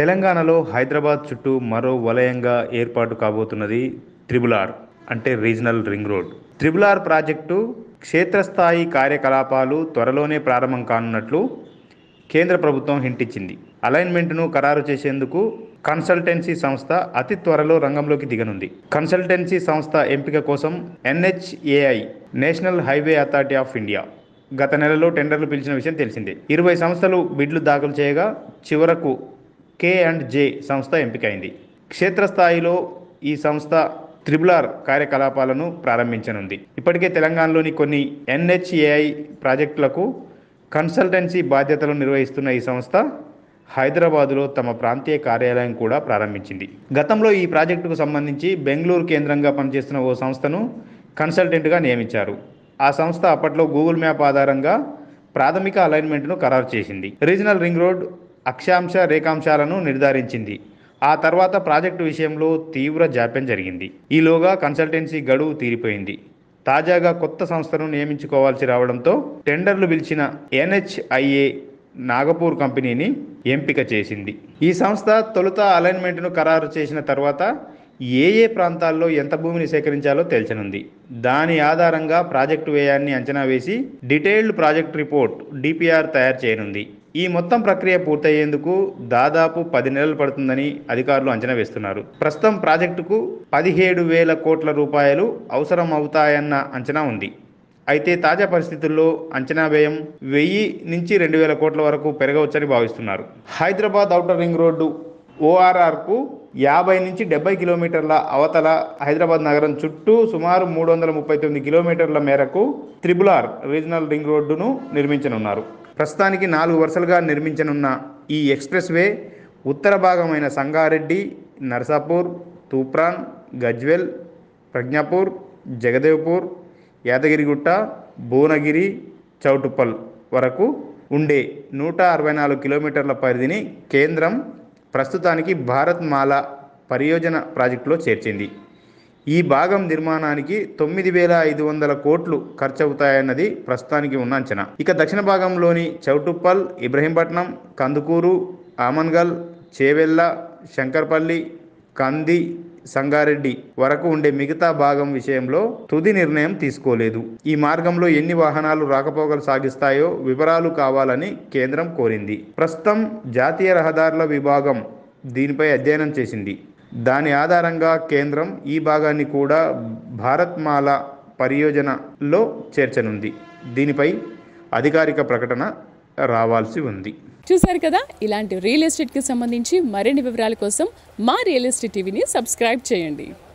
తెలంగాణలో హైదరాబాద్ చుట్టూ మరో వలయంగా ఏర్పాటు కాబోతున్నది త్రిబుల్ ఆర్ అంటే regional ring road triple R project క్షేత్రస్థాయి కార్యకలాపాలు త్వరలోనే ప్రారంభం కానున్నట్లు కేంద్ర ప్రభుత్వం హింట్ ఇచ్చింది అలైన్మెంట్ను ఖరారు చేసేందుకు కన్సల్టెన్సీ సంస్థ అతి త్వరలో రంగంలోకి దిగనుంది కన్సల్టెన్సీ సంస్థ ఎంపిక కోసం NHAI national highway authority of India గత నెలలో టెండర్లు పిలిచిన విషయం తెలిసిందే ఇరవై సంస్థలు బిడ్లు దాఖలు చేయగా చివరకు కే అండ్ జే సంస్థ ఎంపికైంది క్షేత్రస్థాయిలో ఈ సంస్థ త్రిబులార్ కార్యకలాపాలను ప్రారంభించనుంది ఇప్పటికే తెలంగాణలోని కొన్ని ఎన్హెచ్ఏఐ ప్రాజెక్టులకు కన్సల్టెన్సీ బాధ్యతలు నిర్వహిస్తున్న ఈ సంస్థ హైదరాబాదులో తమ ప్రాంతీయ కార్యాలయం కూడా ప్రారంభించింది గతంలో ఈ ప్రాజెక్టుకు సంబంధించి బెంగళూరు కేంద్రంగా పనిచేస్తున్న ఓ సంస్థను కన్సల్టెంట్గా నియమించారు ఆ సంస్థ అప్పట్లో గూగుల్ మ్యాప్ ఆధారంగా ప్రాథమిక అలైన్మెంట్ను ఖరారు చేసింది రీజనల్ రింగ్ రోడ్ అక్షాంశ రేఖాంశాలను నిర్ధారించింది ఆ తర్వాత ప్రాజెక్టు విషయంలో తీవ్ర జాప్యం జరిగింది ఈలోగా కన్సల్టెన్సీ గడువు తీరిపోయింది తాజాగా కొత్త సంస్థను నియమించుకోవాల్సి రావడంతో టెండర్లు పిలిచిన ఎన్హెచ్ఐఏ నాగపూర్ కంపెనీని ఎంపిక చేసింది ఈ సంస్థ తొలుత అలైన్మెంట్ను ఖరారు చేసిన తర్వాత ఏ ఏ ప్రాంతాల్లో ఎంత భూమిని సేకరించాలో తేల్చనుంది దాని ఆధారంగా ప్రాజెక్టు వ్యయాన్ని అంచనా వేసి డీటెయిల్డ్ ప్రాజెక్ట్ రిపోర్ట్ డిపిఆర్ తయారు చేయనుంది ఈ మొత్తం ప్రక్రియ పూర్తయ్యేందుకు దాదాపు పది నెలలు పడుతుందని అధికారులు అంచనా వేస్తున్నారు ప్రస్తుతం ప్రాజెక్టుకు పదిహేడు వేల కోట్ల రూపాయలు అవసరం అవుతాయన్న అంచనా ఉంది అయితే తాజా పరిస్థితుల్లో అంచనా వ్యయం వెయ్యి నుంచి రెండు వేల కోట్ల వరకు పెరగవచ్చని భావిస్తున్నారు హైదరాబాద్ ఔటర్ రింగ్ రోడ్డు ఓఆర్ఆర్కు యాభై నుంచి డెబ్బై కిలోమీటర్ల అవతల హైదరాబాద్ నగరం చుట్టూ సుమారు మూడు వందల ముప్పై తొమ్మిది కిలోమీటర్ల మేరకు త్రిబులార్ రీజనల్ రింగ్ రోడ్డును నిర్మించనున్నారు ప్రస్తుతానికి నాలుగు వరుసలుగా నిర్మించనున్న ఈ ఎక్స్ప్రెస్ వే ఉత్తర భాగమైన సంగారెడ్డి నర్సాపూర్ తూప్రాన్ గజ్వెల్ ప్రజ్ఞాపూర్ జగదేవ్పూర్ యాదగిరిగుట్ట భువనగిరి చౌటుప్పల్ వరకు ఉండే నూట అరవై నాలుగు కిలోమీటర్ల పరిధిని కేంద్రం ప్రస్తుతానికి భారత్ మాల పరియోజన ప్రాజెక్టులో చేర్చింది ఈ భాగం నిర్మాణానికి తొమ్మిది వేల ఐదు వందల కోట్లు ఖర్చవుతాయన్నది ప్రస్తుతానికి ఉన్న అంచనా ఇక దక్షిణ భాగంలోని చౌటుప్పల్ ఇబ్రహీంపట్నం కందుకూరు ఆమన్గల్ చేవెళ్ళ శంకర్పల్లి కంది సంగారెడ్డి వరకు ఉండే మిగతా భాగం విషయంలో తుది నిర్ణయం తీసుకోలేదు ఈ మార్గంలో ఎన్ని వాహనాలు రాకపోకలు సాగిస్తాయో వివరాలు కావాలని కేంద్రం కోరింది ప్రస్తుతం జాతీయ రహదారుల విభాగం దీనిపై అధ్యయనం చేసింది దాని ఆధారంగా కేంద్రం ఈ భాగాన్ని కూడా భారత్ మాల పరియోజనలో చేర్చనుంది దీనిపై అధికారిక ప్రకటన రావాల్సి ఉంది చూశారు కదా ఇలాంటి రియల్ ఎస్టేట్కి సంబంధించి మరిన్ని వివరాల కోసం మా రియల్ ఎస్టేట్ టీవీని సబ్స్క్రైబ్ చేయండి